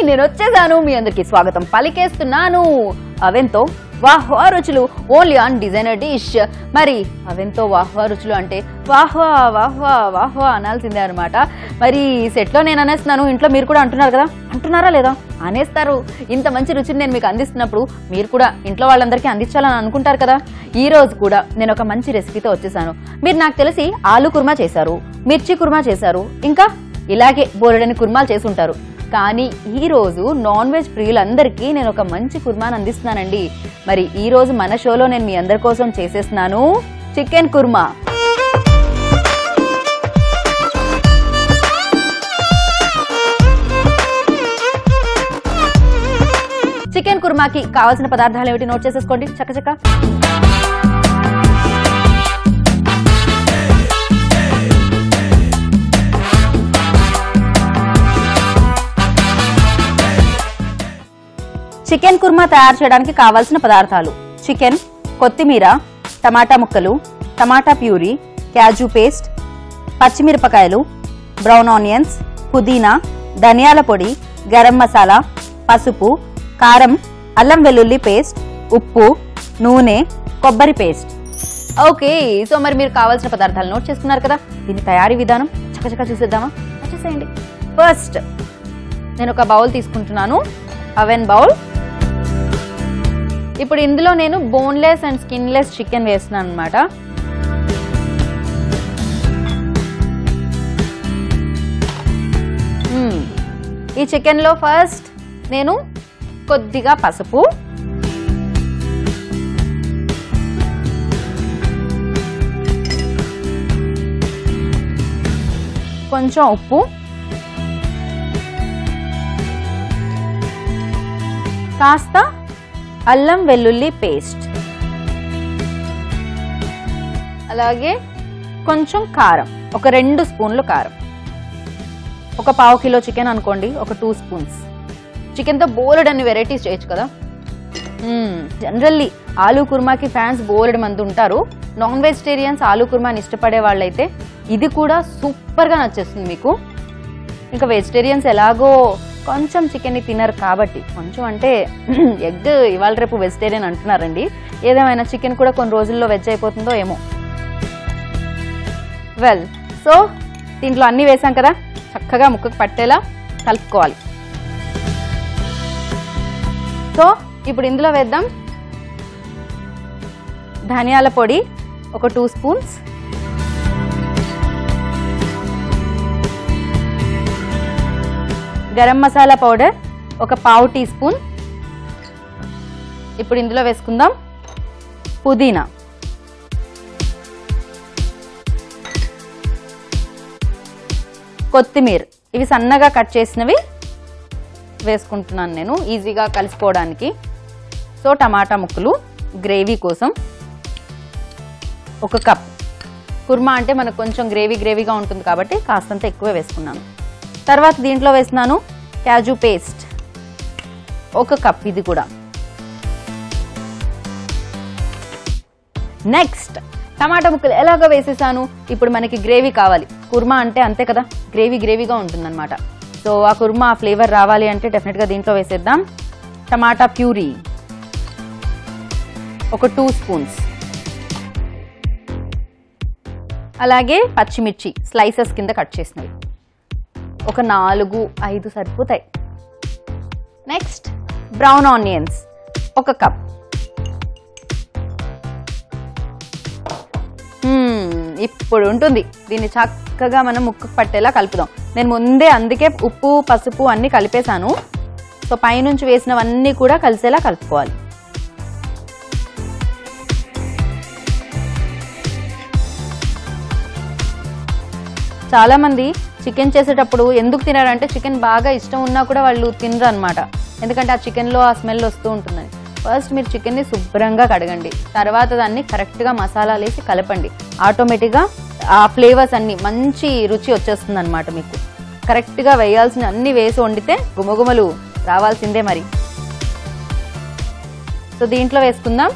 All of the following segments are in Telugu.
నేను వచ్చేసాను మీ అందరికి స్వాగతం పలికేస్తున్నాను అవెంతో వాహ్వా రుచులు ఓన్లీ ఆన్ డిజైనర్ డిష్ మరి అవెంతో వాహ్వా రుచులు అంటే వాహ్వా వాహ్వా వాహ్వా అనాల్సిందే అనమాట మరి సెట్లో నేను అనేస్తున్నాను ఇంట్లో మీరు కూడా అంటున్నారు కదా అంటున్నారా లేదా అనేస్తారు ఇంత మంచి రుచిని నేను మీకు అందిస్తున్నప్పుడు మీరు కూడా ఇంట్లో వాళ్ళందరికీ అందించాలని అనుకుంటారు కదా ఈ రోజు కూడా నేను ఒక మంచి రెసిపీతో వచ్చేసాను మీరు నాకు తెలిసి ఆలు కుర్మా చేశారు మిర్చి కుర్మా చేశారు ఇంకా ఇలాగే బోలెడని కుర్మాలు చేసి ఉంటారు కానీ ఈ రోజు నాన్ వెజ్ ప్రియులందరికీ నేను ఒక మంచి కుర్మాను అందిస్తున్నానండి మరి ఈ రోజు మన షోలో నేను మీ అందరి కోసం చేసేస్తున్నాను చికెన్ కుర్మా చికెన్ కుర్మాకి కావాల్సిన పదార్థాలు ఏమిటి నోట్ చేసేసుకోండి చక్కచక్క చికెన్ కుర్మా తయారు చేయడానికి కావాల్సిన పదార్థాలు చికెన్ కొత్తిమీర టమాటా ముక్కలు టమాటా ప్యూరీ క్యాజు పేస్ట్ పచ్చిమిరపకాయలు బ్రౌన్ ఆనియన్స్ పుదీనా ధనియాల పొడి గరం మసాలా పసుపు కారం అల్లం వెల్లుల్లి పేస్ట్ ఉప్పు నూనె కొబ్బరి పేస్ట్ ఓకే సో మరి మీరు కావాల్సిన పదార్థాలు నోట్ చేసుకున్నారు కదా దీని తయారీ విధానం చకచకా చూసేద్దామా వచ్చేసేయండి ఫస్ట్ నేను ఒక బౌల్ తీసుకుంటున్నాను అవెన్ బౌల్ ఇప్పుడు ఇందులో నేను బోన్లెస్ అండ్ స్కిన్లెస్ చికెన్ వేస్తున్నాను అనమాట ఈ చికెన్లో ఫస్ట్ నేను కొద్దిగా పసుపు కొంచెం ఉప్పు కాస్త అల్లం వెల్లుల్లి పేస్ట్ అలాగే కొంచెం కారం ఒక రెండు స్పూన్లు కారం ఒక పావు కిలో చికెన్ అనుకోండి ఒక టూ స్పూన్స్ చికెన్తో బోలెడ్ అన్ని వెరైటీస్ చేయొచ్చు కదా జనరల్లీ ఆలూ కుర్మాకి ఫ్యాన్స్ బోలెడ్ మంది ఉంటారు నాన్ వెజిటేరియన్స్ ఆలూ కుర్మాని ఇష్టపడే వాళ్ళైతే ఇది కూడా సూపర్గా నచ్చేస్తుంది మీకు ఇంకా వెజిటేరియన్స్ ఎలాగో కొంచెం చికెన్ని తినరు కాబట్టి కొంచెం అంటే ఎగ్ ఇవాళ రేపు వెజిటేరియన్ అంటున్నారండి ఏదేమైనా చికెన్ కూడా కొన్ని రోజుల్లో వెజ్ అయిపోతుందో ఏమో వెల్ సో దీంట్లో అన్నీ వేసాం కదా చక్కగా ముక్కకు పట్టేలా కలుపుకోవాలి సో ఇప్పుడు ఇందులో వేద్దాం ధనియాల పొడి ఒక two spoons garam masala powder ఒక పావు టీ స్పూన్ ఇప్పుడు ఇందులో వేసుకుందాం పుదీనా కొత్తిమీర ఇవి సన్నగా కట్ చేసినవి వేసుకుంటున్నాను నేను ఈజీగా కలిసిపోవడానికి సో టమాటా ముక్కలు గ్రేవీ కోసం ఒక కప్ కుర్మా అంటే మనకు కొంచెం గ్రేవీ గ్రేవీగా ఉంటుంది కాబట్టి కాస్తంత ఎక్కువ వేసుకున్నాను తర్వాత దీంట్లో వేస్తున్నాను క్యాజు పేస్ట్ ఒక కప్ ఇది కూడా నెక్స్ట్ టమాటా ముక్కలు ఎలాగో వేసేసాను ఇప్పుడు మనకి గ్రేవీ కావాలి కుర్మా అంటే అంతే కదా గ్రేవీ గ్రేవీగా ఉంటుందన్నమాట సో ఆ కుర్మా ఫ్లేవర్ రావాలి అంటే డెఫినెట్గా దీంట్లో వేసేద్దాం టమాటా ప్యూరీ ఒక టూ స్పూన్స్ అలాగే పచ్చిమిర్చి స్లైసెస్ కింద కట్ చేసినవి ఒక నాలుగు ఐదు సరిపోతాయి నెక్స్ట్ బ్రౌన్ ఆనియన్స్ ఒక కప్ ఇప్పుడు ఉంటుంది దీన్ని చక్కగా మనం ముక్కకు పట్టేలా కలుపుదాం నేను ముందే అందుకే ఉప్పు పసుపు అన్నీ కలిపేశాను సో పైనుంచి వేసినవన్నీ కూడా కలిసేలా కలుపుకోవాలి చాలా మంది చికెన్ చేసేటప్పుడు ఎందుకు తినారంటే చికెన్ బాగా ఇష్టం ఉన్నా కూడా వాళ్ళు తినరు అనమాట ఎందుకంటే ఆ చికెన్లో ఆ స్మెల్ వస్తూ ఉంటుందని ఫస్ట్ మీరు చికెన్ని శుభ్రంగా కడగండి తర్వాత దాన్ని కరెక్ట్గా మసాలాలు వేసి కలపండి ఆటోమేటిక్గా ఆ ఫ్లేవర్స్ అన్ని మంచి రుచి వచ్చేస్తుంది అనమాట మీకు కరెక్ట్గా వేయాల్సిన అన్ని వేసి వండితే గుమగుమలు రావాల్సిందే మరి సో దీంట్లో వేసుకుందాం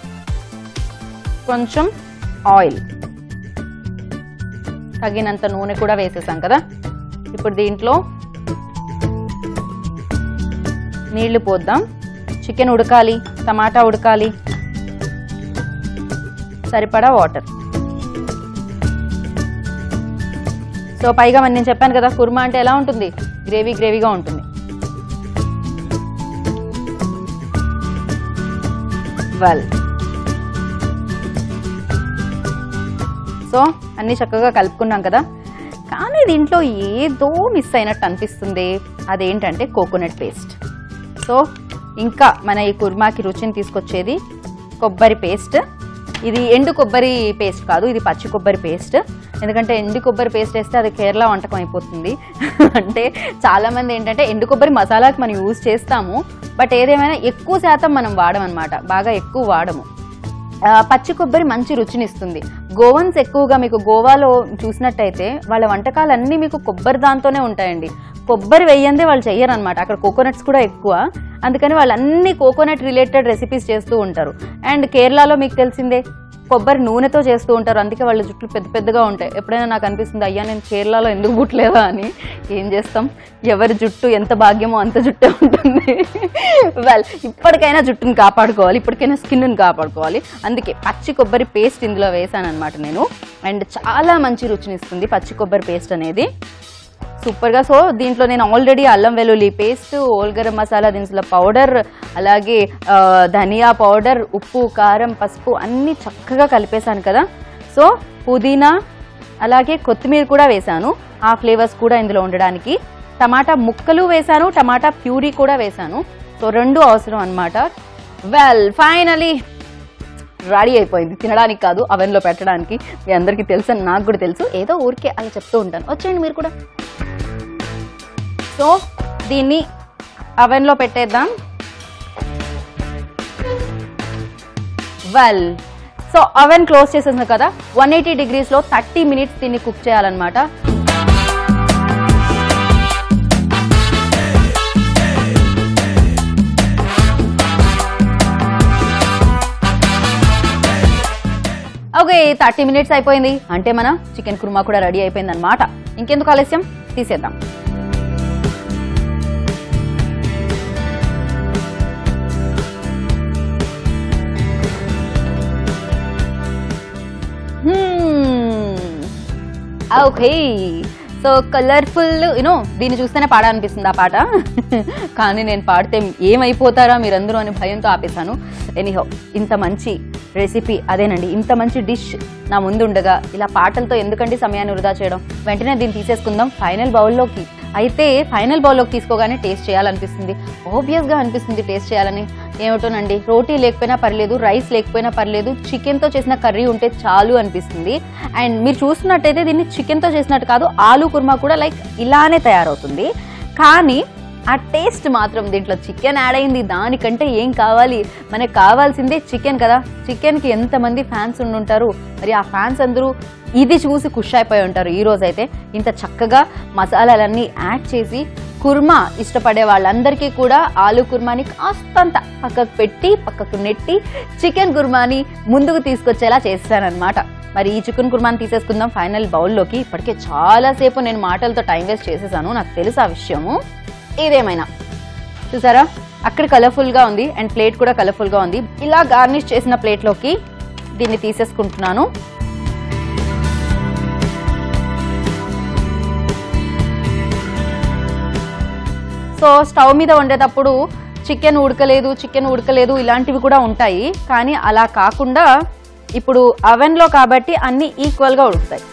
కొంచెం ఆయిల్ తగినంత నూనె కూడా వేసేసాం కదా ఇప్పుడు దీంట్లో నీళ్లు పోద్దాం చికెన్ ఉడకాలి టమాటా ఉడకాలి సరిపడా వాటర్ సో పైగా మరి నేను చెప్పాను కదా కుర్మా అంటే ఎలా ఉంటుంది గ్రేవీ గ్రేవీగా ఉంటుంది వెల్ సో అన్నీ చక్కగా కలుపుకున్నాం కదా కానీ దీంట్లో ఏదో మిస్ అయినట్టు అనిపిస్తుంది అదేంటంటే కోకోనట్ పేస్ట్ సో ఇంకా మన ఈ కుర్మాకి రుచిని తీసుకొచ్చేది కొబ్బరి పేస్ట్ ఇది ఎండు కొబ్బరి పేస్ట్ కాదు ఇది పచ్చి కొబ్బరి పేస్ట్ ఎందుకంటే ఎండు కొబ్బరి పేస్ట్ వేస్తే అది కేరళ వంటకం అయిపోతుంది అంటే చాలామంది ఏంటంటే ఎండు కొబ్బరి మసాలాకి మనం యూజ్ చేస్తాము బట్ ఏదేమైనా ఎక్కువ శాతం మనం వాడమన్నమాట బాగా ఎక్కువ వాడము ఆ, పచ్చి కొబ్బరి మంచి రుచినిస్తుంది గోవన్స్ ఎక్కువగా మీకు గోవాలో చూసినట్టయితే వాళ్ళ వంటకాలన్నీ మీకు కొబ్బరి దాంతోనే ఉంటాయండి కొబ్బరి వెయ్యందే వాళ్ళు చెయ్యరు అనమాట అక్కడ కోకోనట్స్ కూడా ఎక్కువ అందుకని వాళ్ళు అన్ని కోకోనట్ రిలేటెడ్ రెసిపీస్ చేస్తూ ఉంటారు అండ్ కేరళలో మీకు తెలిసిందే కొబ్బరి నూనెతో చేస్తూ ఉంటారు అందుకే వాళ్ళ జుట్లు పెద్ద పెద్దగా ఉంటాయి ఎప్పుడైనా నాకు అనిపిస్తుంది అయ్యా నేను కేరళలో ఎందుకు పుట్టలేదా అని ఏం చేస్తాం ఎవరి జుట్టు ఎంత భాగ్యమో అంత జుట్టే ఉంటుంది వెల్ ఇప్పటికైనా జుట్టుని కాపాడుకోవాలి ఇప్పటికైనా స్కిన్ని కాపాడుకోవాలి అందుకే పచ్చి కొబ్బరి పేస్ట్ ఇందులో వేసాను అనమాట నేను అండ్ చాలా మంచి రుచినిస్తుంది పచ్చి కొబ్బరి పేస్ట్ అనేది సూపర్గా సో దీంట్లో నేను ఆల్రెడీ అల్లం వెల్లుల్లి పేస్ట్ ఓల్గరం మసాలా దినుసుల పౌడర్ అలాగే ఆ, ధనియా పౌడర్ ఉప్పు కారం పసుపు అన్నీ చక్కగా కలిపేశాను కదా సో పుదీనా అలాగే కొత్తిమీర కూడా వేశాను ఆ ఫ్లేవర్స్ కూడా ఇందులో ఉండడానికి టమాటా ముక్కలు వేశాను టమాటా ప్యూరీ కూడా వేశాను సో రెండు అవసరం అన్నమాట వెల్ ఫైనలీ రెడీ అయిపోయింది తినడానికి కాదు అవెన్లో పెట్టడానికి మీ అందరికీ తెలుసు అని నాకు కూడా తెలుసు ఏదో ఊరికే అలా చెప్తూ ఉంటాను వచ్చేయండి మీరు కూడా సో దీన్ని అవెన్లో పెట్టేద్దాం వెల్ సో అవెన్ క్లోజ్ చేసేసాం కదా వన్ ఎయిటీ డిగ్రీస్లో థర్టీ మినిట్స్ దీన్ని కుక్ చేయాలన్నమాట ఓకే థర్టీ మినిట్స్ అయిపోయింది అంటే మన చికెన్ కుర్మా కూడా రెడీ అయిపోయింది అనమాట ఇంకెందుకు ఆలస్యం తీసేద్దాం ఓకే సో కలర్ఫుల్ యూనో దీన్ని చూస్తేనే పాడాలనిపిస్తుంది ఆ పాట కానీ నేను పాడితే ఏమైపోతారా మీరందరూ అని భయంతో ఆపేశాను ఎనీహో ఇంత మంచి రెసిపీ అదేనండి ఇంత మంచి డిష్ నా ముందు ఉండగా ఇలా పాటలతో ఎందుకండి సమయాన్ని వృధా చేయడం వెంటనే దీన్ని తీసేసుకుందాం ఫైనల్ బౌల్లోకి అయితే ఫైనల్ బౌల్లోకి తీసుకోగానే టేస్ట్ చేయాలనిపిస్తుంది ఆబ్వియస్గా అనిపిస్తుంది టేస్ట్ చేయాలని ఏమిటోనండి రోటీ లేకపోయినా పర్లేదు రైస్ లేకపోయినా పర్లేదు చికెన్తో చేసిన కర్రీ ఉంటే చాలు అనిపిస్తుంది అండ్ మీరు చూస్తున్నట్టయితే దీన్ని చికెన్తో చేసినట్టు కాదు ఆలు కుర్మా కూడా లైక్ ఇలానే తయారవుతుంది కానీ ఆ టేస్ట్ మాత్రం దీంట్లో చికెన్ యాడ్ అయింది దానికంటే ఏం కావాలి మనకు కావాల్సిందే చికెన్ కదా చికెన్కి ఎంతమంది ఫ్యాన్స్ ఉండుంటారు మరి ఆ ఫ్యాన్స్ అందరూ ఇది చూసి ఖుష్ అయిపోయి ఉంటారు ఈ రోజు అయితే ఇంత చక్కగా మసాలాలన్నీ యాడ్ చేసి కుర్మా ఇష్టపడే వాళ్ళందరికీ కూడా ఆలు కుర్మాని కాస్తంత పక్కకు పెట్టి పక్కకు నెట్టి చికెన్ కుర్మాని ముందుకు తీసుకొచ్చేలా చేస్తానన్నమాట మరి ఈ చికెన్ కుర్మాని తీసేసుకుందాం ఫైనల్ బౌల్లోకి ఇప్పటికే చాలాసేపు నేను మాటలతో టైం వేస్ట్ చేసేసాను నాకు తెలుసు ఆ విషయము ఏదేమైనా చూసారా అక్కడ కలర్ఫుల్గా ఉంది అండ్ ప్లేట్ కూడా కలర్ఫుల్గా ఉంది ఇలా గార్నిష్ చేసిన ప్లేట్లోకి దీన్ని తీసేసుకుంటున్నాను సో స్టవ్ మీద వండేటప్పుడు చికెన్ ఉడకలేదు చికెన్ ఉడకలేదు ఇలాంటివి కూడా ఉంటాయి కానీ అలా కాకుండా ఇప్పుడు అవెన్లో కాబట్టి అన్ని ఈక్వల్గా ఉడుకుతాయి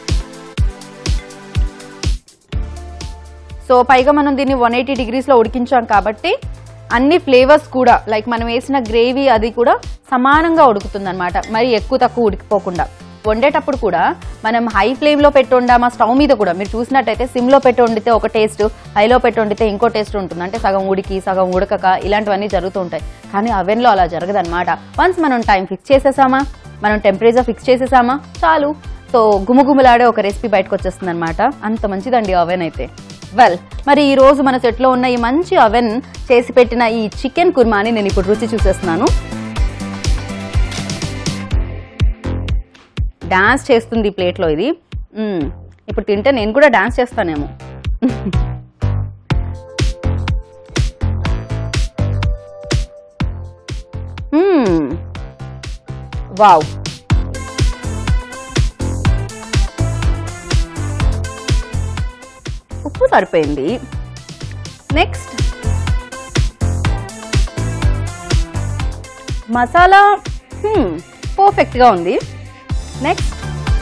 సో పైగా మనం దీన్ని వన్ ఎయిటీ డిగ్రీస్లో ఉడికించాం కాబట్టి అన్ని ఫ్లేవర్స్ కూడా లైక్ మనం వేసిన గ్రేవీ అది కూడా సమానంగా ఉడుకుతుంది అనమాట మరి ఎక్కువ తక్కువ ఉడికిపోకుండా వండేటప్పుడు కూడా మనం హై ఫ్లేమ్లో పెట్టి వండామా స్టవ్ మీద కూడా మీరు చూసినట్టయితే సిమ్లో పెట్టి వండితే ఒక టేస్ట్ హైలో పెట్టి వండితే ఇంకో టేస్ట్ ఉంటుంది అంటే సగం ఉడికి సగం ఉడకక ఇలాంటివన్నీ జరుగుతూ ఉంటాయి కానీ అవెన్లో అలా జరగదన్నమాట వన్స్ మనం టైం ఫిక్స్ చేసేసామా మనం టెంపరేచర్ ఫిక్స్ చేసేసామా చాలు సో గుమగుమలాడే ఒక రెసిపీ బయటకు వచ్చేస్తుంది అనమాట అంత మంచిదండి అవెన్ అయితే వెల్ మరి ఈ రోజు మన సెట్లో ఉన్న ఈ మంచి అవెన్ చేసి పెట్టిన ఈ చికెన్ కుర్మాని నేను ఇప్పుడు రుచి చూసేస్తున్నాను డాన్స్ చేస్తుంది ఈ ప్లేట్లో ఇది మ్మ్. ఇప్పుడు తింటే నేను కూడా డాన్స్ చేస్తానేమో వావ్ ఉప్పు సరిపోయింది నెక్స్ట్ మసాలా పర్ఫెక్ట్గా ఉంది నెక్స్ట్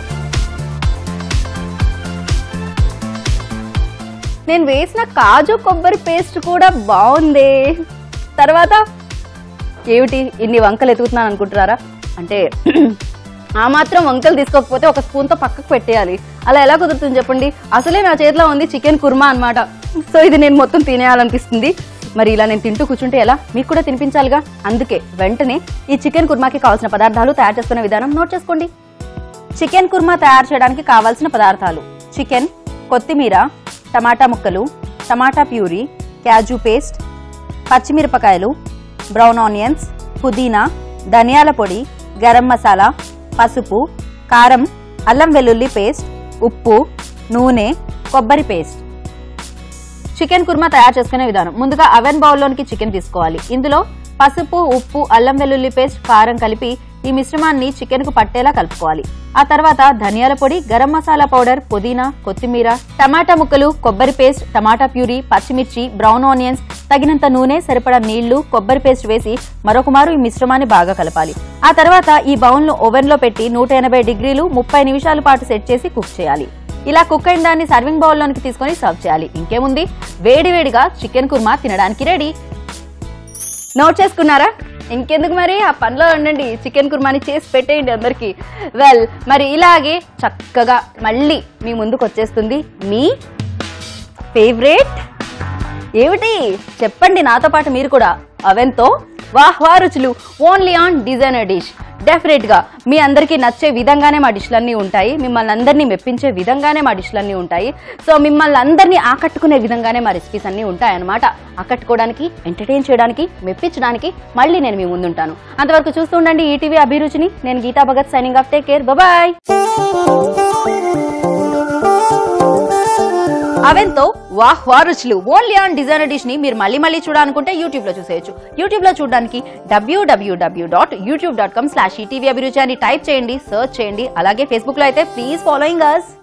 నేను వేసిన కాజు కొబ్బరి పేస్ట్ కూడా బాగుంది తర్వాత ఏమిటి ఇన్ని వంకలు ఎతుకుతున్నాను అనుకుంటున్నారా అంటే ఆ మాత్రం వంకలు తీసుకోకపోతే ఒక స్పూన్తో పక్కకు పెట్టేయాలి అలా ఎలా కుదురుతుంది చెప్పండి అసలే నా చేతిలో ఉంది చికెన్ కుర్మా అన్నమాట సో ఇది నేను మొత్తం తినేయాలనిపిస్తుంది మరి ఇలా నేను తింటూ కూర్చుంటే ఎలా మీకు కూడా తినిపించాలిగా అందుకే వెంటనే ఈ చికెన్ కుర్మాకి కావాల్సిన పదార్థాలు తయారు చేసుకునే విధానం నోట్ చేసుకోండి చికెన్ కుర్మా తయారు చేయడానికి కావాల్సిన పదార్థాలు చికెన్ కొత్తిమీర టమాటా ముక్కలు టమాటా ప్యూరీ క్యాజు పేస్ట్ పచ్చిమిరపకాయలు బ్రౌన్ ఆనియన్స్ పుదీనా ధనియాల పొడి గరం మసాలా పసుపు కారం అల్లం వెల్లుల్లి పేస్ట్ ఉప్పు నూనె కొబ్బరి పేస్ట్ చికెన్ కుర్మా తయారు చేసుకునే విధానం ముందుగా అవెన్ బౌల్లోనికి చికెన్ తీసుకోవాలి ఇందులో పసుపు ఉప్పు అల్లం వెల్లుల్లి పేస్ట్ కారం కలిపి ఈ మిశ్రమాన్ని చికెన్ కు పట్టేలా కలుపుకోవాలి ఆ తర్వాత ధనియాల పొడి గరం మసాలా పౌడర్ పుదీనా కొత్తిమీర టమాటా ముక్కలు కొబ్బరి పేస్ట్ టమాటా ప్యూరీ పచ్చిమిర్చి బ్రౌన్ ఆనియన్స్ తగినంత నూనె సరిపడా నీళ్లు కొబ్బరి పేస్ట్ వేసి మరొక మారు ఈ మిశ్రమాన్ని బాగా కలపాలి ఆ తర్వాత ఈ బౌల్ ను ఓవెన్ లో పెట్టి నూట ఎనభై డిగ్రీలు ముప్పై నిమిషాల పాటు సెట్ చేసి కుక్ చేయాలి ఇలా కుక్ అయిన దాన్ని సర్వింగ్ బౌల్ లోనికి తీసుకొని సర్వ్ చేయాలి ఇంకేముంది వేడి వేడిగా చికెన్ కుర్మా తినడానికి రెడీ నోట్ చేసుకున్నారా ఇంకెందుకు మరి ఆ పనిలో ఉండండి చికెన్ కుర్మాని చేసి పెట్టేయండి అందరికి వెల్ మరి ఇలాగే చక్కగా మళ్ళీ మీ ముందుకు వచ్చేస్తుంది మీ ఫేవరెట్ ఏమిటి చెప్పండి నాతో పాటు మీరు కూడా అవెంతో వాహ్ వా రుచులు only on designer dish definite గా మీ అందరికీ నచ్చే విధంగానే మా డిష్లన్నీ ఉంటాయి మిమ్మల్ని అందరినీ మెప్పించే విధంగానే మా డిష్లన్నీ ఉంటాయి సో మిమ్మల్ని అందరినీ ఆకట్టుకునే విధంగానే మా రెసిపీస్ అన్నీ ఉంటాయి అన్నమాట ఆకట్టుకోవడానికి ఎంటర్టైన్ చేయడానికి మెప్పించడానికి మళ్ళీ నేను మీ ముందుంటాను అంతవరకు చూస్తూ ఉండండి ఈటీవీ అభిరుచిని నేను Geeta Bhagat signing off take care bye అవెంతో వాహ్ వా రుచులు ఓన్లీ ఆన్ డిజైనర్ డిష్ ని మీరు మళ్ళీ మళ్ళీ చూడాలనుకుంటే యూట్యూబ్ లో చూసేయచ్చు యూట్యూబ్ లో చూడడానికి డబ్ల్యూడబ్ల్యూడబ్ల్యూ dot YouTube dot com slash ETV Abhiruchi అని టైప్ చేయండి సర్చ్ చేయండి అలాగే ఫేస్బుక్ లో అయితే ప్లీజ్ ఫాలోయింగ్ అస్